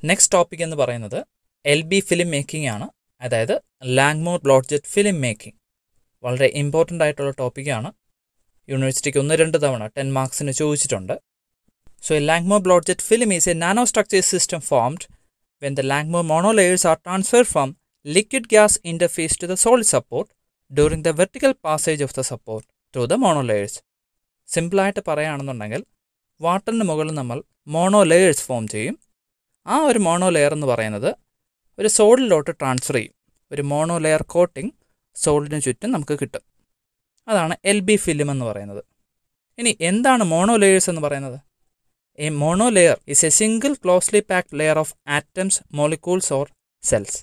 Next topic എന്ന് പറയുന്നത് L B film making ആണ് അതായത് ലാങ്മോർ ബ്ലോഡ്ജറ്റ് ഫിലിം മേക്കിംഗ് വളരെ ഇമ്പോർട്ടൻ്റ് ആയിട്ടുള്ള ടോപ്പിക്കാണ് യൂണിവേഴ്സിറ്റിക്ക് ഒന്ന് രണ്ട് തവണ ടെൻ മാർക്സിന് ചോദിച്ചിട്ടുണ്ട് so a Langmuir Blodgett film is a nano structure system formed when the Langmuir monolayers are transfer from liquid gas interface to the solid support during the vertical passage of the support through the monolayers സിമ്പിളായിട്ട് പറയുകയാണെന്നുണ്ടെങ്കിൽ വാട്ടറിന് മുകളിൽ നമ്മൾ mono layers form ചെയ്യും ആ ഒരു mono layer എന്ന് പറയുന്നത് ഒരു സോളിലോട്ട് ട്രാൻസ്ഫർ ചെയ്യും ഒരു മോണോ ലെയർ കോട്ടിംഗ് സോളിഡിന് ചുറ്റും നമുക്ക് കിട്ടും അതാണ് എൽ ബി ഫിലിം എന്ന് പറയുന്നത് ഇനി എന്താണ് മോണോ ലെയേഴ്സ് എന്ന് പറയുന്നത് a mono layer is a single closely packed layer of atoms molecules or cells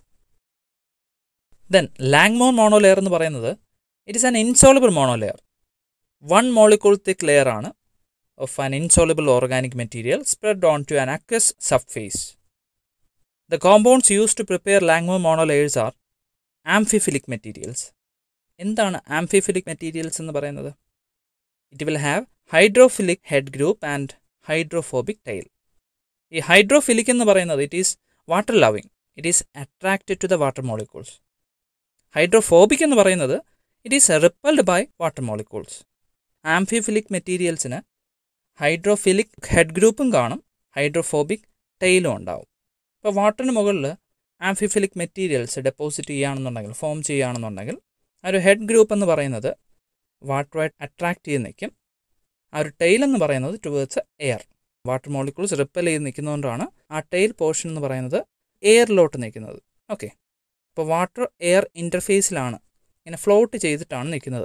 then Langmuir mono layer എന്ന് പറയുന്നത് it is an insoluble mono layer one molecule thick layer ആണ് of an insoluble organic material spread onto an aqueous subface. The compounds used to prepare Langmuir monolayers are amphiphilic materials. എന്താണ് amphiphilic materials എന്ന് പറയുന്നത് it will have hydrophilic head group and hydrophobic tail ഈ hydrophilic എന്ന് പറയുന്നത് it is water loving it is attracted to the water molecules hydrophobic എന്ന് പറയുന്നത് it is repelled by water molecules amphiphilic മെറ്റീരിയൽസിന് hydrophilic head ഗ്രൂപ്പും കാണും hydrophobic ടെയിലും ഉണ്ടാവും ഇപ്പോൾ വാട്ടറിന് മുകളിൽ ആംഫിഫിലിക് മെറ്റീരിയൽസ് ഡെപ്പോസിറ്റ് ചെയ്യുകയാണെന്നുണ്ടെങ്കിൽ ഫോം ചെയ്യുകയാണെന്നുണ്ടെങ്കിൽ ആ ഒരു ഹെഡ് ഗ്രൂപ്പ് എന്ന് പറയുന്നത് വാട്ടറുമായിട്ട് അട്രാക്റ്റ് ചെയ്ത് നിൽക്കും ആ ഒരു ടെയിൽ എന്ന് പറയുന്നത് towards air water molecules repel ചെയ്ത് നിൽക്കുന്നതുകൊണ്ടാണ് ആ ടെയിൽ പോർഷൻ എന്ന് പറയുന്നത് എയറിലോട്ട് നിൽക്കുന്നത് ഓക്കെ അപ്പോൾ വാട്ടർ എയർ ഇൻ്റർഫേസിലാണ് ഇങ്ങനെ ഫ്ലോട്ട് ചെയ്തിട്ടാണ് നിൽക്കുന്നത്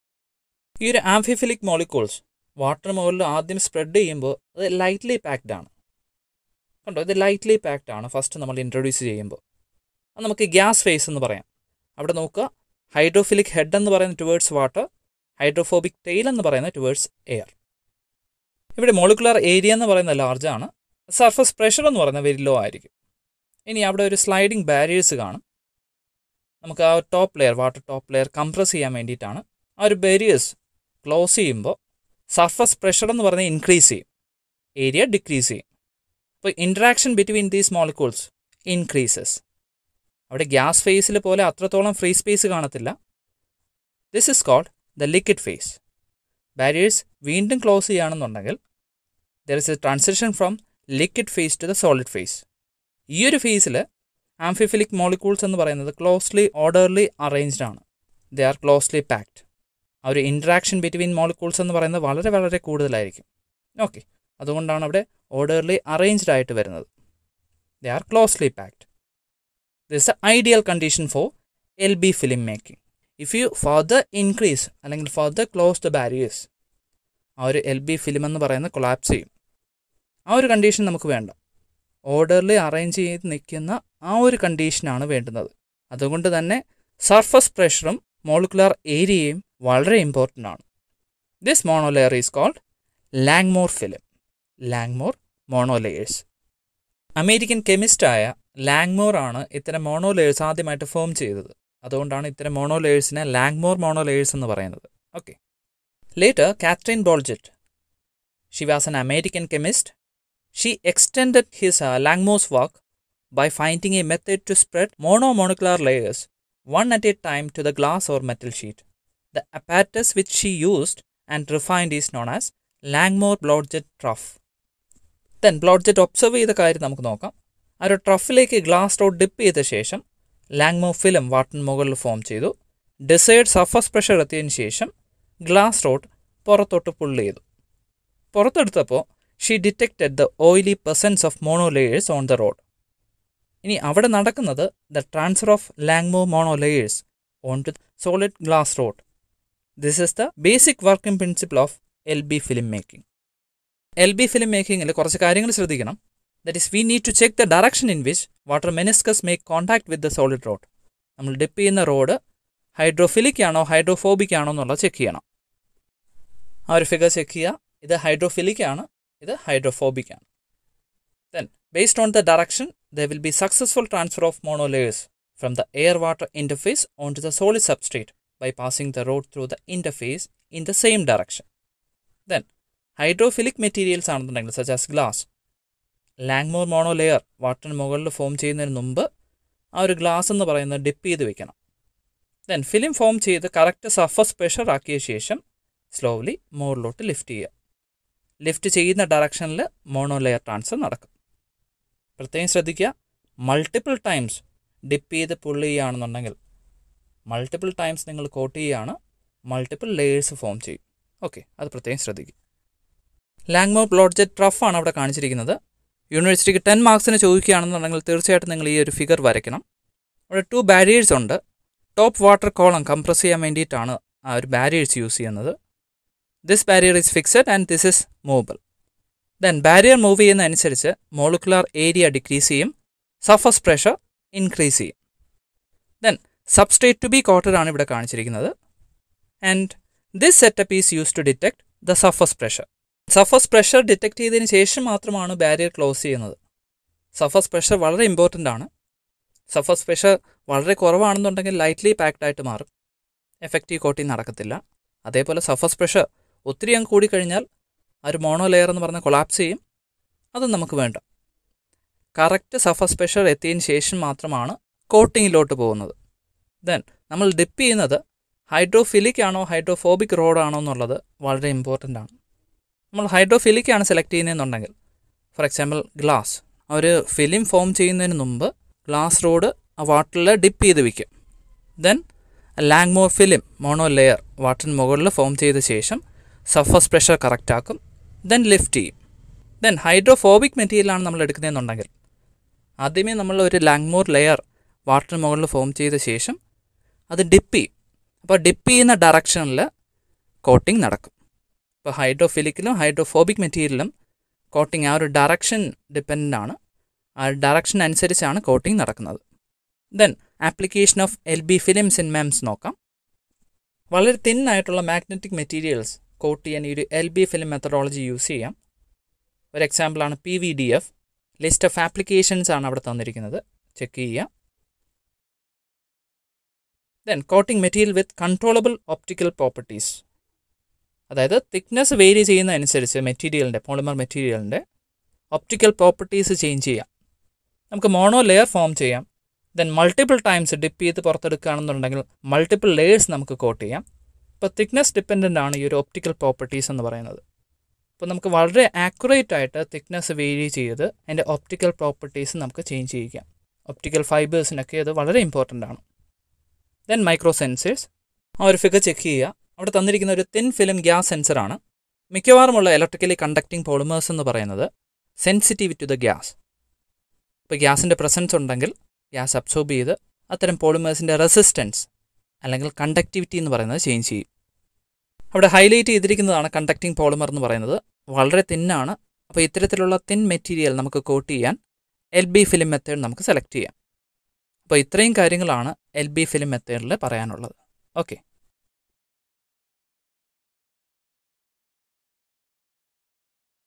ഈ ഒരു ആംഫിഫിലിക് മോളിക്യൂൾസ് വാട്ടർ മുകളിൽ ആദ്യം സ്പ്രെഡ് ചെയ്യുമ്പോൾ അത് ലൈറ്റ്ലി പാക്ഡ് ആണ് കണ്ടോ ഇത് ലൈറ്റ്ലി പാക്ഡ് ആണ് ഫസ്റ്റ് നമ്മൾ ഇൻട്രൊഡ്യൂസ് ചെയ്യുമ്പോൾ അത് നമുക്ക് ഗ്യാസ് ഫേസ് എന്ന് പറയാം അവിടെ നോക്കുക ഹൈഡ്രോഫിലിക് ഹെഡ് എന്ന് പറയുന്നത് ടുവേർഡ്സ് വാട്ടർ ഹൈഡ്രോഫോബിക് ടെയിൽ എന്ന് പറയുന്നത് ടുവേർഡ്സ് എയർ ഇവിടെ മോളിക്കുലർ ഏരിയ എന്ന് പറയുന്നത് ലാർജ് ആണ് സർഫസ് പ്രഷർ എന്ന് പറയുന്നത് വെരി ലോ ആയിരിക്കും ഇനി അവിടെ ഒരു സ്ലൈഡിങ് ബാരിയേഴ്സ് കാണും നമുക്ക് ആ top layer water top layer compress ചെയ്യാൻ വേണ്ടിയിട്ടാണ് ആ ഒരു ബാരിയേഴ്സ് ക്ലോസ് ചെയ്യുമ്പോൾ സർഫസ് പ്രഷർ എന്ന് പറഞ്ഞാൽ ഇൻക്രീസ് ചെയ്യും ഏരിയ ഡിക്രീസ് ചെയ്യും അപ്പോൾ interaction between these molecules increases അവിടെ ഗ്യാസ് ഫേസിൽ പോലെ അത്രത്തോളം ഫ്രീ സ്പേസ് കാണത്തില്ല this is called the liquid phase barriers വീണ്ടും ക്ലോസ് ചെയ്യുകയാണെന്നുണ്ടെങ്കിൽ there is a transition from liquid phase to the solid phase ഈ ഒരു ഫേസിൽ ആംഫിഫിലിക് മോളിക്യൂൾസ് എന്ന് പറയുന്നത് ക്ലോസ്ലി ഓർഡർലി അറേഞ്ച്ഡ് ആണ് ദേ ആർ ക്ലോസ്ലി പാക്ഡ് ആ ഒരു ഇൻട്രാക്ഷൻ ബിറ്റ്വീൻ മോളിക്യൂൾസ് എന്ന് പറയുന്നത് വളരെ വളരെ കൂടുതലായിരിക്കും ഓക്കെ അതുകൊണ്ടാണ് അവിടെ ഓർഡർലി അറേഞ്ച്ഡ് ആയിട്ട് വരുന്നത് they are closely packed this a ideal condition for L B film making if you further increase അല്ലെങ്കിൽ ഫർദർ ക്ലോസ് ദ ബാരിയേഴ്സ് ആ ഒരു എൽ ബി ഫിലിം എന്ന് പറയുന്നത് കൊളാപ്സ് ചെയ്യും ആ ഒരു കണ്ടീഷൻ നമുക്ക് വേണ്ട ഓർഡർലി അറേഞ്ച് ചെയ്ത് നിൽക്കുന്ന ആ ഒരു കണ്ടീഷനാണ് വേണ്ടുന്നത് അതുകൊണ്ട് തന്നെ സർഫസ് പ്രഷറും മോളിക്കുലർ ഏരിയയും വളരെ ഇമ്പോർട്ടൻ്റ് ആണ് this monolayer is called Langmuir film Langmuir monolayers American കെമിസ്റ്റായ ലാങ്മോർ ആണ് ഇത്തരം മോണോലെയേഴ്സ് ആദ്യമായിട്ട് ഫോം ചെയ്തത് അതുകൊണ്ടാണ് ഇത്തരം മോണോലെയേഴ്സിനെ ലാങ്മോർ മോണോലെയേഴ്സ് എന്ന് പറയുന്നത് okay later Katharine Blodgett she was an American chemist she extended his Langmuir's work by finding a method to spread monomolecular layers one at a time to the glass or metal sheet. The apparatus which she used and refined is known as Langmore Blodgett trough. Then Blodgett observe ചെയ്ത കാര്യം നമുക്ക് നോക്കാം ആ ഒരു ട്രഫിലേക്ക് glass rod dip ചെയ്ത ശേഷം ലാങ്മോ film വാട്ടിന് മുകളിൽ form ചെയ്തു ഡിസൈഡ് സർഫസ് പ്രഷർ എത്തിയതിന് ശേഷം ഗ്ലാസ് റോഡ് പുറത്തോട്ട് പുള്ള് ചെയ്തു പുറത്തെടുത്തപ്പോൾ she detected the oily presence of mono layers on the rod ഇനി അവിടെ നടക്കുന്നത് ദ ട്രാൻസ്ഫർ ഓഫ് ലാങ്മോ mono layers on to solid glass rod this is the basic working principle of L B film making L B film മേക്കിങ്ങിൽ കുറച്ച് കാര്യങ്ങൾ ശ്രദ്ധിക്കണം that is we need to check the direction in which water meniscus make contact with the solid rod നമ്മൾ dip ചെയ്യുന്ന road hydrophilic ആണോ hydrophobic ആണോ എന്നുള്ളത് check ചെയ്യണം ആ ഒരു ഫിഗർ ചെക്ക് ചെയ്യുക ഇത് ഹൈഡ്രോഫിലിക് ആണ് ഇത് ഹൈഡ്രോഫോബിക് ആണ് then based on the direction there will be successful transfer of monolayers from the air-water interface onto the solid substrate by passing the rod through the interface in the same direction. Then, hydrophilic materials ആണെന്നുണ്ടെങ്കിൽ such as glass, Langmuir mono layer വാട്ടറിന് മുകളിൽ form ചെയ്യുന്നതിന് മുമ്പ് ആ ഒരു glass എന്ന് പറയുന്നത് dip ചെയ്ത് വെക്കണം ദെൻ ഫിലിം ഫോം ചെയ്ത് കറക്റ്റ് സർഫസ് പ്രഷർ ആക്കിയ ശേഷം സ്ലോലി മുകളിലോട്ട് ലിഫ്റ്റ് ചെയ്യുക ലിഫ്റ്റ് ചെയ്യുന്ന ഡയറക്ഷനിൽ മോണോ ലെയർ ട്രാൻസ്ഫർ നടക്കും പ്രത്യേകം ശ്രദ്ധിക്കുക മൾട്ടിപ്പിൾ ടൈംസ് ഡിപ്പ് ചെയ്ത് പുള്ള് ചെയ്യുകയാണെന്നുണ്ടെങ്കിൽ മൾട്ടിപ്പിൾ ടൈംസ് നിങ്ങൾ കോട്ട് ചെയ്യുകയാണ് മൾട്ടിപ്പിൾ ലെയേഴ്സ് ഫോം ചെയ്യും ഓക്കെ അത് പ്രത്യേകം ശ്രദ്ധിക്കുക ലാങ്മോർ ബ്ലോട്ട് ജെറ്റ് ട്രഫ് ആണ് അവിടെ കാണിച്ചിരിക്കുന്നത് യൂണിവേഴ്സിറ്റിക്ക് ടെൻ മാർക്സിന് ചോദിക്കുകയാണെന്നുണ്ടെങ്കിൽ തീർച്ചയായിട്ടും നിങ്ങൾ ഈ ഒരു ഫിഗർ വരയ്ക്കണം അവിടെ ടു ബാരിയേഴ്സ് ഉണ്ട് ടോപ്പ് വാട്ടർ കോളം കംപ്രസ് ചെയ്യാൻ വേണ്ടിയിട്ടാണ് ആ ഒരു ബാരിയേഴ്സ് യൂസ് ചെയ്യുന്നത് this barrier is fixed and this is movable then barrier move ചെയ്യുന്ന അനുസരിച്ച് മോളിക്കുലാർ ഏരിയ ഡിക്രീസ് ചെയ്യും സർഫസ് പ്രഷർ ഇൻക്രീസ് ചെയ്യും then substrate to be coated ആണ് ഇവിടെ കാണിച്ചിരിക്കുന്നത് and this setup is use to detect the surface pressure surface pressure detect ചെയ്തതിന് ശേഷം മാത്രമാണ് ബാരിയർ ക്ലോസ് ചെയ്യുന്നത് സർഫസ് പ്രഷർ വളരെ ഇമ്പോർട്ടൻ്റ് ആണ് സർഫസ് പ്രഷർ വളരെ കുറവാണെന്നുണ്ടെങ്കിൽ ലൈറ്റ്ലി പാക്ഡ് ആയിട്ട് മാറും എഫക്റ്റീവ് കോട്ടിങ് നടക്കത്തില്ല അതേപോലെ സർഫസ് പ്രഷർ ഒത്തിരി അങ്ങ് കൂടിക്കഴിഞ്ഞാൽ ആ ഒരു മോണോ ലെയർ എന്ന് പറഞ്ഞാൽ കൊളാപ്സ് ചെയ്യും അതും നമുക്ക് വേണ്ട കറക്റ്റ് സർഫസ് പ്രഷർ എത്തിയതിന് ശേഷം മാത്രമാണ് കോട്ടിങ്ങിലോട്ട് പോകുന്നത് ദെൻ നമ്മൾ ഡിപ്പ് ചെയ്യുന്നത് ഹൈഡ്രോഫിലിക് ആണോ ഹൈഡ്രോഫോബിക് റോഡാണോ എന്നുള്ളത് വളരെ ഇമ്പോർട്ടൻ്റ് ആണ് നമ്മൾ ഹൈഡ്രോഫിലിക് ആണ് സെലക്ട് ചെയ്യുന്നതെന്നുണ്ടെങ്കിൽ ഫോർ എക്സാമ്പിൾ ഗ്ലാസ് ഒരു ഫിലിം ഫോം ചെയ്യുന്നതിന് മുമ്പ് ഗ്ലാസ് റോഡ് ആ വാട്ടറിൽ ഡിപ്പ് ചെയ്ത് വയ്ക്കും then Langmuir film mono layer വാട്ടറിന് മുകളിൽ ഫോം ചെയ്ത ശേഷം സർഫസ് പ്രഷർ കറക്റ്റ് ആക്കും ദെൻ ലിഫ്റ്റ് ചെയ്യും ദെൻ ഹൈഡ്രോഫോബിക് മെറ്റീരിയലാണ് നമ്മൾ എടുക്കുന്നതെന്നുണ്ടെങ്കിൽ ആദ്യമേ നമ്മൾ ഒരു ലാങ്മോർ ലെയർ വാട്ടറിന് മുകളിൽ ഫോം ചെയ്ത ശേഷം അത് ഡിപ്പ് ചെയ്യും അപ്പോൾ ഡിപ്പ് ചെയ്യുന്ന ഡയറക്ഷനിൽ കോട്ടിംഗ് നടക്കും ഇപ്പോൾ ഹൈഡ്രോഫിലിക്കിലും ഹൈഡ്രോഫോബിക് മെറ്റീരിയലും കോട്ടിംഗ് ആ ഒരു ഡയറക്ഷൻ ഡിപ്പെൻഡൻ്റ് ആണ് ആ ഡയറക്ഷൻ അനുസരിച്ചാണ് കോട്ടിംഗ് നടക്കുന്നത് then application of L B films in MEMS നോക്കാം വളരെ തിൻ ആയിട്ടുള്ള മാഗ്നറ്റിക് മെറ്റീരിയൽസ് കോട്ട് ചെയ്യാൻ ഈ ഒരു L B film methodology use ചെയ്യാം ഒരു എക്സാമ്പിളാണ് P V D F list of applications ആണ് അവിടെ തന്നിരിക്കുന്നത് ചെക്ക് ചെയ്യുക then coating material with controllable optical properties അതായത് തിക്നെസ് വേരി ചെയ്യുന്നതനുസരിച്ച് മെറ്റീരിയലിൻ്റെ പോളിമർ മെറ്റീരിയലിൻ്റെ ഒപ്റ്റിക്കൽ പ്രോപ്പർട്ടീസ് ചേഞ്ച് ചെയ്യാം നമുക്ക് മോണോ ലെയർ ഫോം ചെയ്യാം ദെൻ മൾട്ടിപ്പിൾ ടൈംസ് ഡിപ്പ് ചെയ്ത് പുറത്തെടുക്കുകയാണെന്നുണ്ടെങ്കിൽ മൾട്ടിപ്പിൾ ലെയേഴ്സ് നമുക്ക് കോട്ട് ചെയ്യാം ഇപ്പോൾ തിക്നെസ് ഡിപ്പെൻഡൻ്റ് ആണ് ഈ ഒരു ഒപ്റ്റിക്കൽ പ്രോപ്പർട്ടീസ് എന്ന് പറയുന്നത് അപ്പോൾ നമുക്ക് വളരെ ആക്യുറേറ്റ് ആയിട്ട് തിക്നെസ് വേരി ചെയ്ത് അതിൻ്റെ ഒപ്റ്റിക്കൽ പ്രോപ്പർട്ടീസ് നമുക്ക് ചേഞ്ച് ചെയ്യിക്കാം ഒപ്റ്റിക്കൽ ഫൈബേഴ്സിനൊക്കെ അത് വളരെ ഇമ്പോർട്ടൻ്റ് ആണ് ദെൻ മൈക്രോ സെൻസേഴ്സ് ആ ഒരു ഫിഗർ ചെക്ക് ചെയ്യുക അവിടെ തന്നിരിക്കുന്ന ഒരു തിൻ ഫിലിം ഗ്യാസ് സെൻസറാണ് മിക്കവാറുമുള്ള ഇലക്ട്രിക്കലി കണ്ടക്ടിങ് പോളിമേഴ്സ് എന്ന് പറയുന്നത് സെൻസിറ്റീവ് ടു ദ ഗ്യാസ് ഇപ്പോൾ ഗ്യാസിൻ്റെ പ്രസൻസ് ഉണ്ടെങ്കിൽ ഗ്യാസ് അബ്സോർബ് ചെയ്ത് അത്തരം പോളിമേഴ്സിൻ്റെ റെസിസ്റ്റൻസ് അല്ലെങ്കിൽ കണ്ടക്ടിവിറ്റി എന്ന് പറയുന്നത് ചേഞ്ച് ചെയ്യും അവിടെ ഹൈലൈറ്റ് ചെയ്തിരിക്കുന്നതാണ് കണ്ടക്ടിങ് പോളിമർ എന്ന് പറയുന്നത് വളരെ തിന്നാണ് അപ്പോൾ ഇത്തരത്തിലുള്ള തിൻ മെറ്റീരിയൽ നമുക്ക് കോട്ട് ചെയ്യാൻ എൽ ബി ഫിലിം മെത്തേഡ് നമുക്ക് സെലക്ട് ചെയ്യാം അപ്പോൾ ഇത്രയും കാര്യങ്ങളാണ് എൽ ബി ഫിലിം മെത്തേഡിൽ പറയാനുള്ളത് ഓക്കെ